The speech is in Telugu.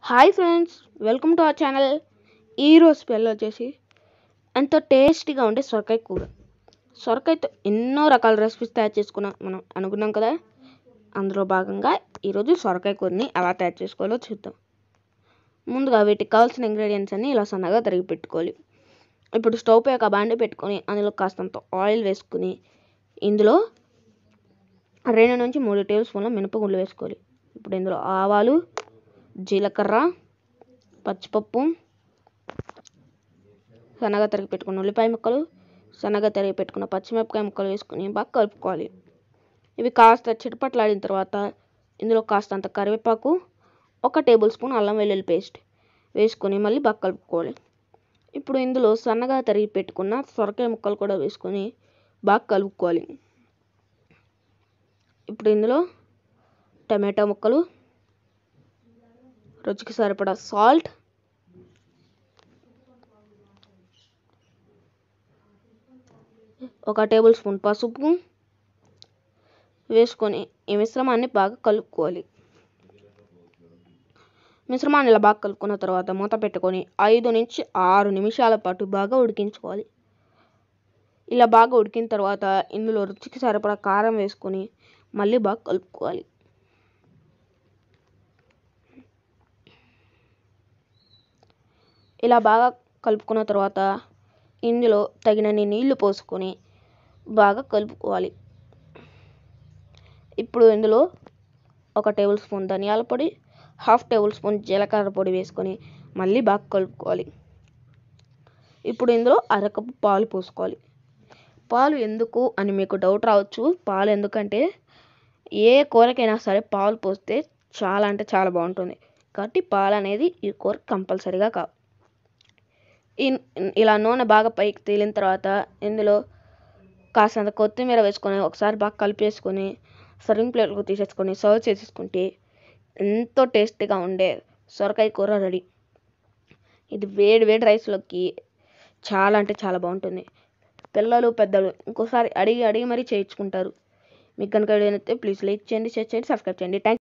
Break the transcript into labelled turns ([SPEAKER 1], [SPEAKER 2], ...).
[SPEAKER 1] hi friends welcome to our channel ఈరోజు స్పెల్ వచ్చేసి ఎంతో టేస్టీగా ఉండే సొరకాయ కూర సొరకాయతో ఎన్నో రకాల రెసిపీస్ తయారు చేసుకున్నాం మనం అనుకున్నాం కదా అందులో భాగంగా ఈరోజు సొరకాయ కూరని ఎలా తయారు చేసుకోవాలో చూద్దాం ముందుగా వీటికి కావాల్సిన ఇంగ్రీడియంట్స్ అన్ని ఇలా సన్నగా తరిగి పెట్టుకోవాలి ఇప్పుడు స్టవ్ పై ఒక బాండి పెట్టుకొని అందులో కాస్తంత ఆయిల్ వేసుకుని ఇందులో రెండు నుంచి మూడు టేబుల్ స్పూన్ల మినపగుండ్లు వేసుకోవాలి ఇప్పుడు ఇందులో ఆవాలు జీలకర్ర పచ్చిపప్పు సన్నగా తరిగి పెట్టుకున్న ఉల్లిపాయ ముక్కలు సన్నగా తరిగి పెట్టుకున్న పచ్చిమిరపకాయ ముక్కలు వేసుకుని బాగా కలుపుకోవాలి ఇవి కాస్త చిటపట్లాడిన తర్వాత ఇందులో కాస్తంత కరివేపాకు ఒక టేబుల్ స్పూన్ అల్లం వెల్లుల్లి పేస్ట్ వేసుకొని మళ్ళీ బాగా కలుపుకోవాలి ఇప్పుడు ఇందులో సన్నగా తరిగి పెట్టుకున్న సొరకాయ ముక్కలు కూడా వేసుకొని బాగా కలుపుకోవాలి ఇప్పుడు ఇందులో టమాటా ముక్కలు రుచికి సరిపడా సాల్ట్ ఒక టేబుల్ స్పూన్ పసుపు వేసుకొని ఈ మిశ్రమాన్ని బాగా కలుపుకోవాలి మిశ్రమాన్ని ఇలా బాగా కలుపుకున్న తర్వాత మూత పెట్టుకొని ఐదు నుంచి ఆరు నిమిషాల పాటు బాగా ఉడికించుకోవాలి ఇలా బాగా ఉడికిన తర్వాత ఇందులో రుచికి సరిపడా కారం వేసుకొని మళ్ళీ బాగా కలుపుకోవాలి ఇలా బాగా కలుపుకున్న తర్వాత ఇందులో తగినన్ని నీళ్లు పోసుకొని బాగా కలుపుకోవాలి ఇప్పుడు ఇందులో ఒక టేబుల్ స్పూన్ ధనియాల పొడి హాఫ్ టేబుల్ స్పూన్ జీలకర్ర పొడి వేసుకొని మళ్ళీ బాగా కలుపుకోవాలి ఇప్పుడు ఇందులో అరకప్పు పాలు పోసుకోవాలి పాలు ఎందుకు అని మీకు డౌట్ రావచ్చు పాలు ఎందుకంటే ఏ కూరకైనా సరే పాలు పోస్తే చాలా అంటే చాలా బాగుంటుంది కాబట్టి పాలు అనేది ఈ కూర కంపల్సరీగా కావాలి ఇలా నూనె బాగా పైకి తేలిన తర్వాత ఇందులో కాస్తంత కొత్తిమీర వేసుకొని ఒకసారి బాగా కలిపేసుకొని సర్వింగ్ ప్లేట్లకు తీసేసుకొని సర్వ్ చేసేసుకుంటే ఎంతో టేస్టీగా ఉండే సొరకాయ కూర రెడీ ఇది వేడి వేడి రైస్లోకి చాలా అంటే చాలా బాగుంటుంది పిల్లలు పెద్దలు ఇంకోసారి అడిగి అడిగి మరీ చేయించుకుంటారు మీకు కనుక అయితే ప్లీజ్ లైక్ చేయండి షేర్ చేయండి సబ్స్క్రైబ్ చేయండి థ్యాంక్